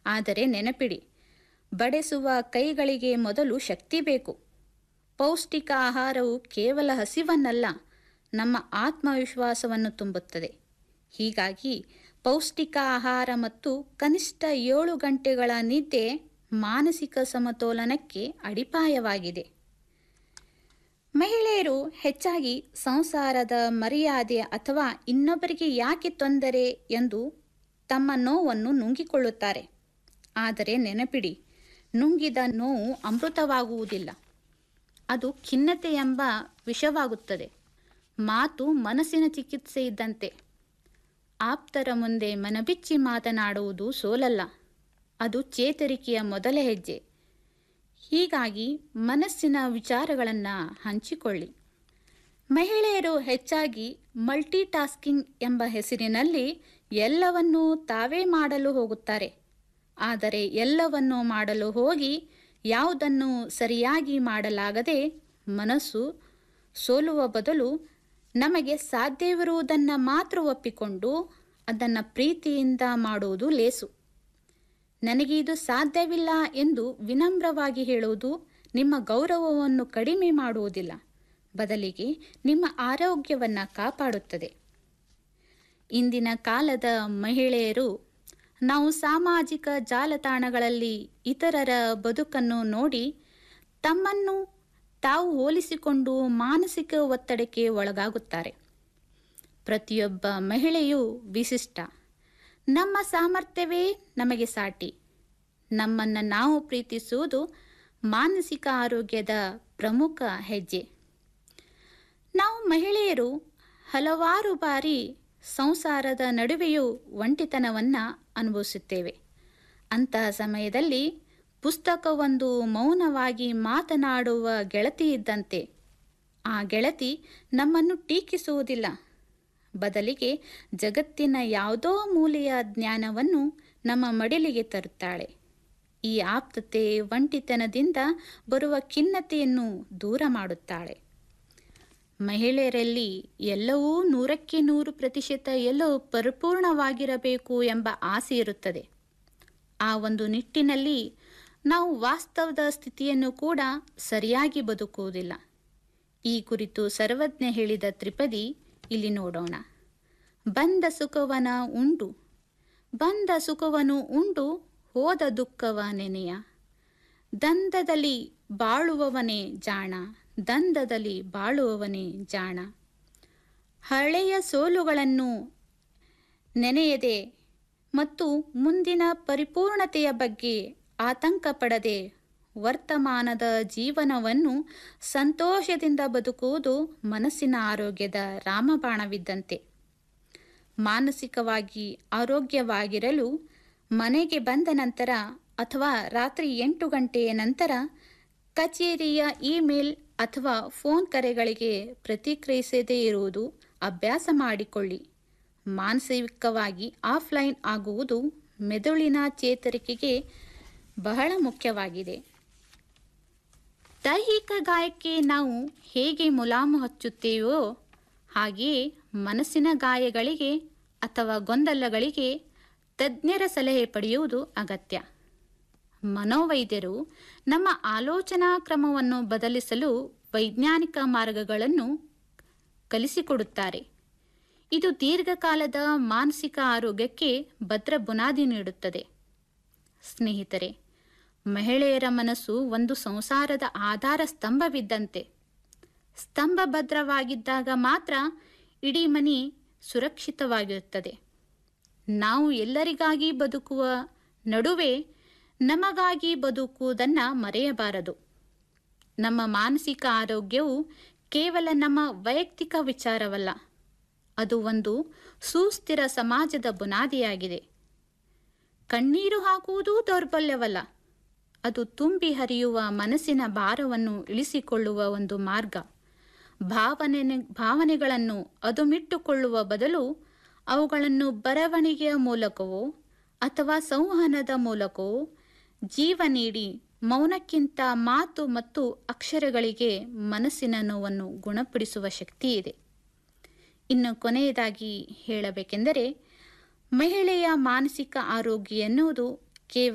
ಆದರೆ ನೆನಪಿಡಿ ಬಡೆಸುವ ಕೈಗಳಿಗೆ ಮೊದಲು ಶಕ್ತಿ ಬೇಕು ಪೌಷ್ಟಿಕ ಆಹಾರವು ಕೇವಲ ಹಸಿವನ್ನಲ್ಲ ನಮ್ಮ ಆತ್ಮವಿಶ್ವಾಸವನ್ನು ತುಂಬುತ್ತದೆ ಹೀಗಾಗಿ ಪೌಷ್ಟಿಕ ಆಹಾರ ಮತ್ತು ಕನಿಷ್ಠ ಏಳು ಗಂಟೆಗಳ ನಿದ್ದೆ ಮಾನಸಿಕ ಸಮತೋಲನಕ್ಕೆ ಅಡಿಪಾಯವಾಗಿದೆ ಮಹಿಳೆಯರು ಹೆಚ್ಚಾಗಿ ಸಂಸಾರದ ಮರ್ಯಾದೆ ಅಥವಾ ಇನ್ನೊಬ್ಬರಿಗೆ ಯಾಕೆ ತೊಂದರೆ ಎಂದು ತಮ್ಮ ನೋವನ್ನು ನುಂಗಿಕೊಳ್ಳುತ್ತಾರೆ ಆದರೆ ನೆನಪಿಡಿ ನುಂಗಿದ ನೋವು ಅಮೃತವಾಗುವುದಿಲ್ಲ ಅದು ಖಿನ್ನತೆ ಎಂಬ ವಿಷವಾಗುತ್ತದೆ ಮಾತು ಮನಸ್ಸಿನ ಚಿಕಿತ್ಸೆ ಇದ್ದಂತೆ ಆಪ್ತರ ಮುಂದೆ ಮನಬಿಚ್ಚಿ ಮಾತನಾಡುವುದು ಸೋಲಲ್ಲ ಅದು ಚೇತರಿಕೆಯ ಮೊದಲ ಹೆಜ್ಜೆ ಹೀಗಾಗಿ ಮನಸ್ಸಿನ ವಿಚಾರಗಳನ್ನು ಹಂಚಿಕೊಳ್ಳಿ ಮಹಿಳೆಯರು ಹೆಚ್ಚಾಗಿ ಮಲ್ಟಿ ಟಾಸ್ಕಿಂಗ್ ಎಂಬ ಹೆಸರಿನಲ್ಲಿ ಎಲ್ಲವನ್ನೂ ತಾವೇ ಮಾಡಲು ಹೋಗುತ್ತಾರೆ ಆದರೆ ಎಲ್ಲವನ್ನೂ ಮಾಡಲು ಹೋಗಿ ಯಾವುದನ್ನು ಸರಿಯಾಗಿ ಮಾಡಲಾಗದೆ ಮನಸ್ಸು ಸೋಲುವ ಬದಲು ನಮಗೆ ಸಾಧ್ಯವಿರುವುದನ್ನು ಮಾತ್ರ ಒಪ್ಪಿಕೊಂಡು ಅದನ್ನು ಪ್ರೀತಿಯಿಂದ ಮಾಡುವುದು ಲೇಸು ನನಗೆ ಇದು ಸಾಧ್ಯವಿಲ್ಲ ಎಂದು ವಿನಮ್ರವಾಗಿ ಹೇಳುವುದು ನಿಮ್ಮ ಗೌರವವನ್ನು ಕಡಿಮೆ ಮಾಡುವುದಿಲ್ಲ ಬದಲಿಗೆ ನಿಮ್ಮ ಆರೋಗ್ಯವನ್ನು ಕಾಪಾಡುತ್ತದೆ ಇಂದಿನ ಕಾಲದ ಮಹಿಳೆಯರು ನಾವು ಸಾಮಾಜಿಕ ಜಾಲತಾಣಗಳಲ್ಲಿ ಇತರರ ಬದುಕನ್ನು ನೋಡಿ ತಮ್ಮನ್ನು ತಾವು ಹೋಲಿಸಿಕೊಂಡು ಮಾನಸಿಕ ಒತ್ತಡಕ್ಕೆ ಒಳಗಾಗುತ್ತಾರೆ ಪ್ರತಿಯೊಬ್ಬ ಮಹಿಳೆಯೂ ವಿಶಿಷ್ಟ ನಮ್ಮ ಸಾಮರ್ಥ್ಯವೇ ನಮಗೆ ಸಾಟಿ ನಮ್ಮನ್ನು ನಾವು ಪ್ರೀತಿಸುವುದು ಮಾನಸಿಕ ಆರೋಗ್ಯದ ಪ್ರಮುಖ ಹೆಜ್ಜೆ ನಾವು ಮಹಿಳೆಯರು ಹಲವಾರು ಬಾರಿ ಸಂಸಾರದ ನಡುವೆಯೂ ಒಂಟಿತನವನ್ನು ಅನುಭವಿಸುತ್ತೇವೆ ಅಂತಹ ಸಮಯದಲ್ಲಿ ಪುಸ್ತಕವೊಂದು ಮೌನವಾಗಿ ಮಾತನಾಡುವ ಗೆಳತಿ ಇದ್ದಂತೆ ಆ ಗೆಳತಿ ನಮ್ಮನ್ನು ಟೀಕಿಸುವುದಿಲ್ಲ ಬದಲಿಗೆ ಜಗತ್ತಿನ ಯಾವುದೋ ಮೂಲೆಯ ಜ್ಞಾನವನ್ನು ನಮ್ಮ ಮಡಿಲಿಗೆ ತರುತ್ತಾಳೆ ಈ ಆಪ್ತತೆ ಒಂಟಿತನದಿಂದ ಬರುವ ಖಿನ್ನತೆಯನ್ನು ದೂರ ಮಾಡುತ್ತಾಳೆ ಮಹಿಳೆಯರಲ್ಲಿ ಎಲ್ಲವೂ ನೂರಕ್ಕೆ ನೂರು ಪ್ರತಿಶತ ಎಲ್ಲವೂ ಪರಿಪೂರ್ಣವಾಗಿರಬೇಕು ಎಂಬ ಆಸೆ ಇರುತ್ತದೆ ಆ ಒಂದು ನಿಟ್ಟಿನಲ್ಲಿ ನಾವು ವಾಸ್ತವದ ಸ್ಥಿತಿಯನ್ನು ಕೂಡ ಸರಿಯಾಗಿ ಬದುಕುವುದಿಲ್ಲ ಈ ಕುರಿತು ಸರ್ವಜ್ಞ ಹೇಳಿದ ತ್ರಿಪದಿ ಇಲ್ಲಿ ನೋಡೋಣ ಬಂದ ಸುಖವನ ಉಂಡು ಬಂದ ಸುಖವನು ಉಂಡು ಹೋದ ದುಃಖವ ನೆನೆಯ ದಂದದಲ್ಲಿ ಬಾಳುವವನೇ ಜಾಣ ದಂದದಲ್ಲಿ ಬಾಳುವವನೇ ಜಾಣ ಹಳೆಯ ಸೋಲುಗಳನ್ನು ನೆನೆಯದೆ ಮತ್ತು ಮುಂದಿನ ಪರಿಪೂರ್ಣತೆಯ ಬಗ್ಗೆ ಆತಂಕ ಪಡದೆ ವರ್ತಮಾನದ ಜೀವನವನ್ನು ಸಂತೋಷದಿಂದ ಬದುಕುವುದು ಮನಸ್ಸಿನ ಆರೋಗ್ಯದ ರಾಮಬಾಣವಿದ್ದಂತೆ ಮಾನಸಿಕವಾಗಿ ಆರೋಗ್ಯವಾಗಿರಲು ಮನೆಗೆ ಬಂದ ನಂತರ ಅಥವಾ ರಾತ್ರಿ ಎಂಟು ಗಂಟೆಯ ನಂತರ ಕಚೇರಿಯ ಇಮೇಲ್ ಅಥವಾ ಫೋನ್ ಕರೆಗಳಿಗೆ ಪ್ರತಿಕ್ರಿಯಿಸದೇ ಇರುವುದು ಅಭ್ಯಾಸ ಮಾಡಿಕೊಳ್ಳಿ ಮಾನಸಿಕವಾಗಿ ಆಫ್ಲೈನ್ ಆಗುವುದು ಮೆದುಳಿನ ಚೇತರಿಕೆಗೆ ಬಹಳ ಮುಖ್ಯವಾಗಿದೆ ದೈಹಿಕ ಗಾಯಕ್ಕೆ ನಾವು ಹೇಗೆ ಮುಲಾಮು ಹಚ್ಚುತ್ತೇವೋ ಹಾಗೆಯೇ ಮನಸ್ಸಿನ ಗಾಯಗಳಿಗೆ ಅಥವಾ ಗೊಂದಲಗಳಿಗೆ ತಜ್ಞರ ಸಲಹೆ ಪಡೆಯುವುದು ಅಗತ್ಯ ಮನೋವೈದ್ಯರು ನಮ್ಮ ಆಲೋಚನಾ ಕ್ರಮವನ್ನು ಬದಲಿಸಲು ವೈಜ್ಞಾನಿಕ ಮಾರ್ಗಗಳನ್ನು ಕಲಿಸಿಕೊಡುತ್ತಾರೆ ಇದು ದೀರ್ಘಕಾಲದ ಮಾನಸಿಕ ಆರೋಗ್ಯಕ್ಕೆ ಭದ್ರ ಬುನಾದಿ ನೀಡುತ್ತದೆ ಸ್ನೇಹಿತರೆ ಮಹಿಳೆಯರ ಮನಸ್ಸು ಒಂದು ಸಂಸಾರದ ಆಧಾರ ಸ್ತಂಭವಿದ್ದಂತೆ ಸ್ತಂಭ ಭದ್ರವಾಗಿದ್ದಾಗ ಮಾತ್ರ ಇಡೀ ಮನೆ ಸುರಕ್ಷಿತವಾಗಿರುತ್ತದೆ ನಾವು ಎಲ್ಲರಿಗಾಗಿ ಬದುಕುವ ನಡುವೆ ನಮಗಾಗಿ ಬದುಕುವುದನ್ನು ಮರೆಯಬಾರದು ನಮ್ಮ ಮಾನಸಿಕ ಆರೋಗ್ಯವು ಕೇವಲ ನಮ್ಮ ವೈಯಕ್ತಿಕ ವಿಚಾರವಲ್ಲ ಅದು ಒಂದು ಸುಸ್ಥಿರ ಸಮಾಜದ ಬುನಾದಿಯಾಗಿದೆ ಕಣ್ಣೀರು ಹಾಕುವುದೂ ದೌರ್ಬಲ್ಯವಲ್ಲ ಅದು ತುಂಬಿ ಹರಿಯುವ ಮನಸ್ಸಿನ ಭಾರವನ್ನು ಇಳಿಸಿಕೊಳ್ಳುವ ಒಂದು ಮಾರ್ಗ ಭಾವನೆ ಭಾವನೆಗಳನ್ನು ಅದುಮಿಟ್ಟುಕೊಳ್ಳುವ ಬದಲು ಅವುಗಳನ್ನು ಬರವಣಿಗೆಯ ಮೂಲಕವೋ ಅಥವಾ ಸಂವಹನದ ಮೂಲಕವೋ ಜೀವ ನೀಡಿ ಮೌನಕ್ಕಿಂತ ಮಾತು ಮತ್ತು ಅಕ್ಷರಗಳಿಗೆ ಮನಸ್ಸಿನ ನೋವನ್ನು ಗುಣಪಡಿಸುವ ಶಕ್ತಿ ಇದೆ ಇನ್ನು ಕೊನೆಯದಾಗಿ ಹೇಳಬೇಕೆಂದರೆ ಮಹಿಳೆಯ ಮಾನಸಿಕ ಆರೋಗ್ಯ ಎನ್ನುವುದು ಕೇವಲ